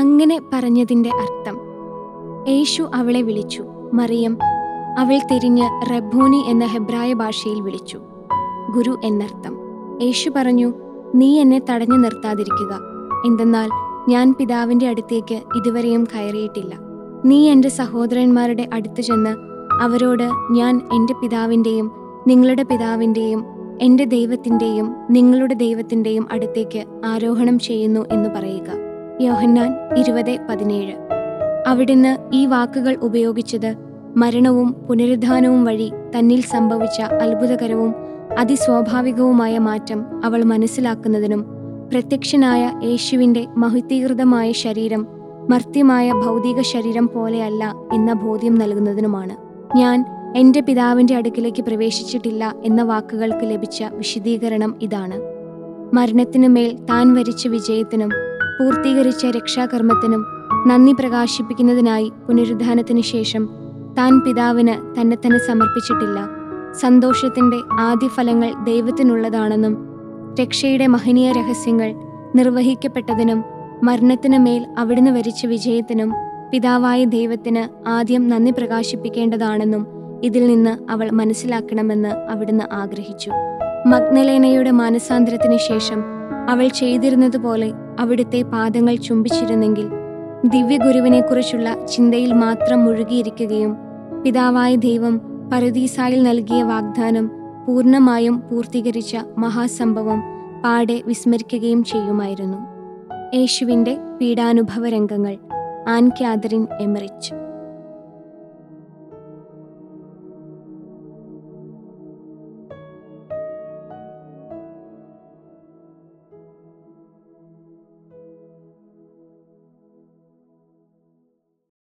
അങ്ങനെ പറഞ്ഞതിൻ്റെ അർത്ഥം യേശു അവളെ വിളിച്ചു മറിയം അവൾ തിരിഞ്ഞ് റബ്ബൂനി എന്ന ഹെബ്രായ ഭാഷയിൽ വിളിച്ചു ഗുരു എന്നർത്ഥം യേശു പറഞ്ഞു നീ എന്നെ തടഞ്ഞു നിർത്താതിരിക്കുക എന്തെന്നാൽ ഞാൻ പിതാവിൻ്റെ അടുത്തേക്ക് ഇതുവരെയും കയറിയിട്ടില്ല നീ എൻ്റെ സഹോദരന്മാരുടെ അടുത്ത് ചെന്ന് അവരോട് ഞാൻ എൻ്റെ പിതാവിൻ്റെയും നിങ്ങളുടെ പിതാവിൻ്റെയും എൻ്റെ ദൈവത്തിൻ്റെയും നിങ്ങളുടെ ദൈവത്തിൻ്റെയും അടുത്തേക്ക് ആരോഹണം ചെയ്യുന്നു എന്ന് പറയുക യോഹന്നാൻ ഇരുപത് പതിനേഴ് അവിടുന്ന് ഈ വാക്കുകൾ ഉപയോഗിച്ചത് മരണവും പുനരുദ്ധാനവും വഴി തന്നിൽ സംഭവിച്ച അത്ഭുതകരവും അതിസ്വാഭാവികവുമായ മാറ്റം അവൾ മനസ്സിലാക്കുന്നതിനും പ്രത്യക്ഷനായ യേശുവിൻ്റെ മഹത്വീകൃതമായ ശരീരം മർത്യമായ ഭൗതിക ശരീരം പോലെയല്ല എന്ന ബോധ്യം നൽകുന്നതിനുമാണ് ഞാൻ എൻ്റെ പിതാവിൻ്റെ അടുക്കിലേക്ക് പ്രവേശിച്ചിട്ടില്ല എന്ന വാക്കുകൾക്ക് ലഭിച്ച വിശദീകരണം ഇതാണ് മരണത്തിനു മേൽ താൻ വരിച്ച വിജയത്തിനും പൂർത്തീകരിച്ച രക്ഷാകർമ്മത്തിനും നന്ദി പ്രകാശിപ്പിക്കുന്നതിനായി പുനരുദ്ധാനത്തിനു ശേഷം താൻ പിതാവിന് തന്നെ തന്നെ സമർപ്പിച്ചിട്ടില്ല സന്തോഷത്തിൻ്റെ ആദ്യഫലങ്ങൾ ദൈവത്തിനുള്ളതാണെന്നും രക്ഷയുടെ മഹനീയ രഹസ്യങ്ങൾ നിർവഹിക്കപ്പെട്ടതിനും മരണത്തിനു മേൽ അവിടുന്ന് വരിച്ച വിജയത്തിനും പിതാവായ ദൈവത്തിന് ആദ്യം നന്ദി പ്രകാശിപ്പിക്കേണ്ടതാണെന്നും ഇതിൽ നിന്ന് അവൾ മനസ്സിലാക്കണമെന്ന് അവിടുന്ന് ആഗ്രഹിച്ചു മഗ്നലേനയുടെ മാനസാന്തരത്തിന് ശേഷം അവൾ ചെയ്തിരുന്നതുപോലെ അവിടുത്തെ പാദങ്ങൾ ചുംബിച്ചിരുന്നെങ്കിൽ ദിവ്യഗുരുവിനെക്കുറിച്ചുള്ള ചിന്തയിൽ മാത്രം മുഴുകിയിരിക്കുകയും പിതാവായ ദൈവം പരദീസായിൽ നൽകിയ വാഗ്ദാനം പൂർണ്ണമായും പൂർത്തീകരിച്ച മഹാസംഭവം പാടെ വിസ്മരിക്കുകയും ചെയ്യുമായിരുന്നു യേശുവിൻ്റെ പീഡാനുഭവ രംഗങ്ങൾ ആൻ കാതറിൻ എമറിച്ച്